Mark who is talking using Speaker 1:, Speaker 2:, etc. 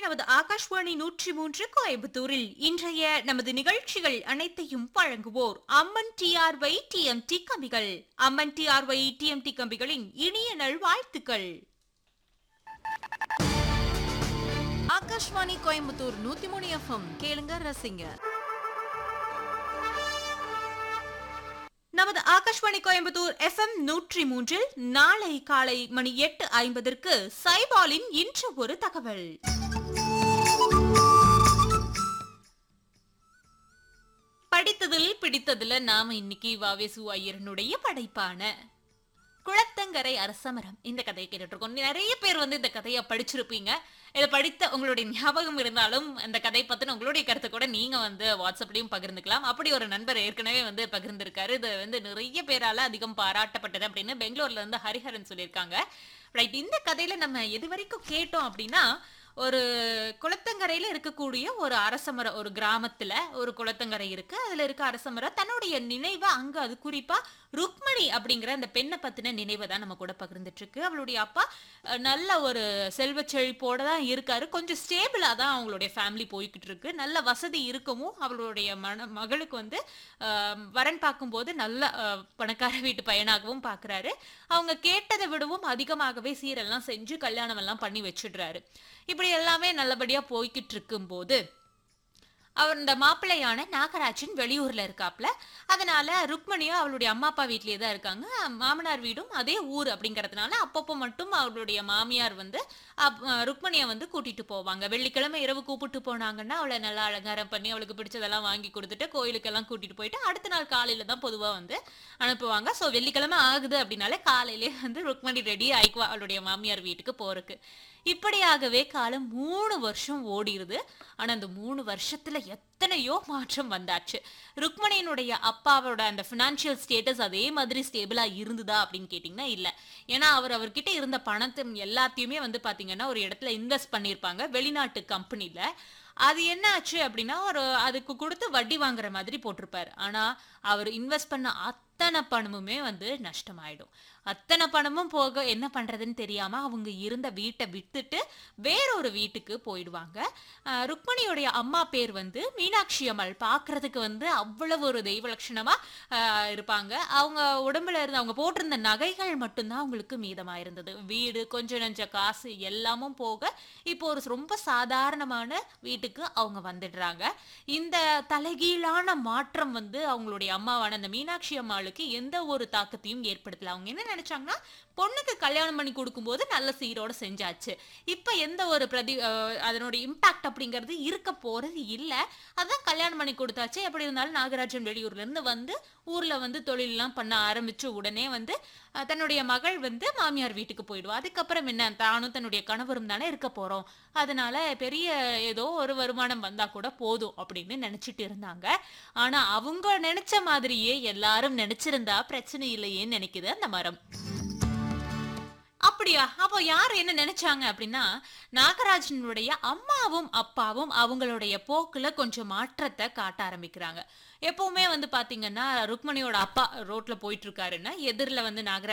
Speaker 1: நமது ஆகாஷ்வாணி நூற்றி மூன்று கோயம்புத்தூரில் இன்றைய நமது நிகழ்ச்சிகள் அனைத்தையும் வழங்குவோர் அம்மன் டிஆர்ஒய் டிஎம்டி கம்பிகள் அம்மன் டிஆர்ஒய் டிஎம்டி கம்பிகளின் இனிய நல்வாழ்த்துக்கள்
Speaker 2: ஆகாஷ்வாணி கோயம்புத்தூர் நூத்தி மூணு எஃப்எம் கேளுங்க ரசிங்க
Speaker 1: நமது ஆகாஷ்வாணி கோயம்புத்தூர் எஃப்எம் நூற்றி மூன்றில் நாளை காலை மணி எட்டு ஐம்பதற்கு சைபாலின் இன்று ஒரு தகவல் படித்ததில் பிடித்ததுல நாம இன்னைக்கு வாவேசு ஐயரனுடைய படைப்பான குளத்தங்கரை அரசமரம் இந்த கதையை கேட்டுட்டு இருக்கோம் நிறைய பேர் வந்து இந்த கதையை படிச்சிருப்பீங்க இதை படித்த உங்களுடைய ஞாபகம் இருந்தாலும் இந்த கதை பத்தின உங்களுடைய கருத்தை கூட நீங்க வந்து வாட்ஸ்அப்லயும் பகிர்ந்துக்கலாம் அப்படி ஒரு நண்பர் ஏற்கனவே வந்து பகிர்ந்திருக்காரு இது வந்து நிறைய பேரால அதிகம் பாராட்டப்பட்டது அப்படின்னு பெங்களூர்ல இருந்து ஹரிஹரன் சொல்லியிருக்காங்க ரைட் இந்த கதையில நம்ம எது வரைக்கும் கேட்டோம் அப்படின்னா ஒரு குளத்தங்கரையில இருக்கக்கூடிய ஒரு அரசமரம் ஒரு கிராமத்துல ஒரு குளத்தங்கரை இருக்கு அதுல இருக்க அரசமரம் தன்னுடைய நினைவை அங்க அது குறிப்பா ருக்மணி அப்படிங்கிற அந்த பெண்ணை பத்தின நினைவை தான் நம்ம கூட பகிர்ந்துட்டு இருக்கு அவளுடைய அப்பா அஹ், நல்ல ஒரு செல்வ செழிப்போட தான் இருக்காரு கொஞ்சம் ஸ்டேபிளா தான் அவங்களுடைய ஃபேமிலி போய்கிட்டு இருக்கு நல்ல வசதி இருக்கவும் அவளுடைய மன மகளுக்கு வந்து அஹ், வரன் பார்க்கும்போது நல்ல அஹ், பணக்கார வீட்டு பையனாகவும் பார்க்கறாரு அவங்க கேட்டதை விடவும் அதிகமாகவே சீரெல்லாம் செஞ்சு கல்யாணம் எல்லாம் பண்ணி வச்சிடுறாரு இப்படி எல்லாமே நல்லபடியா போய்கிட்டு இருக்கும்போது அவர் இந்த மாப்பிள்ளையான நாகராஜன் வெளியூர்ல இருக்காப்ல அதனால ருக்மணியும் அவளுடைய அம்மா அப்பா வீட்லயே தான் இருக்காங்க மாமனார் வீடும் அதே ஊர் அப்படிங்கறதுனால அப்பப்போ மட்டும் அவளுடைய மாமியார் வந்து அப்- அஹ் ருக்மணியை வந்து கூட்டிட்டு போவாங்க வெள்ளிக்கிழமை இரவு கூப்பிட்டு போனாங்கன்னா அவளை நல்லா அலங்காரம் பண்ணி அவளுக்கு பிடிச்சதெல்லாம் வாங்கி கொடுத்துட்டு கோயிலுக்கெல்லாம் கூட்டிட்டு போயிட்டு அடுத்த நாள் காலையில தான் பொதுவா வந்து அனுப்புவாங்க ஸோ வெள்ளிக்கிழமை ஆகுது அப்படின்னாலே காலையிலே வந்து ருக்மணி ரெடி ஆயிக்குவா அவளுடைய மாமியார் வீட்டுக்கு போறதுக்கு இப்படியாகவே காலம் மூணு வருஷம் ஓடிடுது ஆனா அந்த மூணு வருஷத்துல எத்தனையோ மாற்றம் வந்தாச்சு ருக்மணியினுடைய அப்பாவோட அந்த ஃபினான்ஷியல் ஸ்டேட்டஸ் அதே மாதிரி ஸ்டேபிளா இருந்ததா அப்படின்னு கேட்டிங்கன்னா இல்ல ஏன்னா அவர் அவர்கிட்ட இருந்த பணத்தை எல்லாத்தையுமே வந்து பாத்தீங்கன்னா ஒரு இடத்துல இன்வெஸ்ட் பண்ணியிருப்பாங்க வெளிநாட்டு கம்பெனில அது என்ன ஆச்சு அப்படின்னா ஒரு அதுக்கு கொடுத்து வட்டி வாங்குற மாதிரி போட்டிருப்பாரு ஆனா அவர் இன்வெஸ்ட் பண்ண அத்தனை பணமுமே வந்து நஷ்டமாயிடும் அத்தனை பணமும் போக என்ன பண்றதுன்னு தெரியாம அவங்க இருந்த வீட்டை வித்துட்டு வேறொரு வீட்டுக்கு போயிடுவாங்க அஹ் ருக்மணியோடைய அம்மா பேர் வந்து மீனாட்சி அம்மாள் பார்க்கிறதுக்கு வந்து அவ்வளவு ஒரு தெய்வ லட்சணமா அஹ், இருப்பாங்க அவங்க உடம்புல இருந்த அவங்க போட்டிருந்த நகைகள் மட்டும்தான் அவங்களுக்கு மீதமா இருந்தது வீடு கொஞ்ச நஞ்ச காசு எல்லாமும் போக இப்போ ஒரு ரொம்ப சாதாரணமான வீட்டுக்கு அவங்க வந்துடுறாங்க இந்த தலைகீழான மாற்றம் வந்து அவங்களுடைய அம்மாவான அந்த மீனாட்சி அம்மாளுக்கு எந்த ஒரு தாக்கத்தையும் ஏற்படுத்தல அவங்க என்ன நினைச்சாங்கன்னா பொண்ணுக்கு கல்யாணம் பண்ணி கொடுக்கும்போது நல்ல சீரோட செஞ்சாச்சு இப்ப எந்த ஒரு பிரதி அஹ், அதனுடைய இம்பாக்ட் அப்படிங்கிறது இருக்க போறது இல்ல அதான் கல்யாணம் பண்ணி கொடுத்தாச்சு எப்படி இருந்தாலும் நாகராஜன் வெளியூர்ல இருந்து வந்து ஊர்ல வந்து தொழிலெல்லாம் பண்ண ஆரம்பிச்ச உடனே வந்து அஹ், தன்னுடைய மகள் வந்து மாமியார் வீட்டுக்கு போயிடுவா அதுக்கப்புறம் என்ன தானும் தன்னுடைய கணவரும் தானே இருக்க போறோம் அதனால பெரிய ஏதோ ஒரு வருமானம் வந்தா கூட போதும் அப்படின்னு நினைச்சிட்டு இருந்தாங்க ஆனா அவங்க நினைச்ச மாதிரியே எல்லாரும் நினைச்சிருந்தா பிரச்சனை இல்லையேன்னு நினைக்குது அந்த மரம் அப்படியா அப்போ யார் என்ன நினைச்சாங்க அப்படின்னா நாகராஜனுடைய அம்மாவும் அப்பாவும் அவங்களுடைய போக்குல கொஞ்சம் மாற்றத்தை காட்ட ஆரம்பிக்கிறாங்க எப்பவுமே வந்து பாத்தீங்கன்னா ருக்மணியோட அப்பா ரோட்ல போயிட்டு இருக்காருன்னா எதிரில் வந்து நாகராஜ்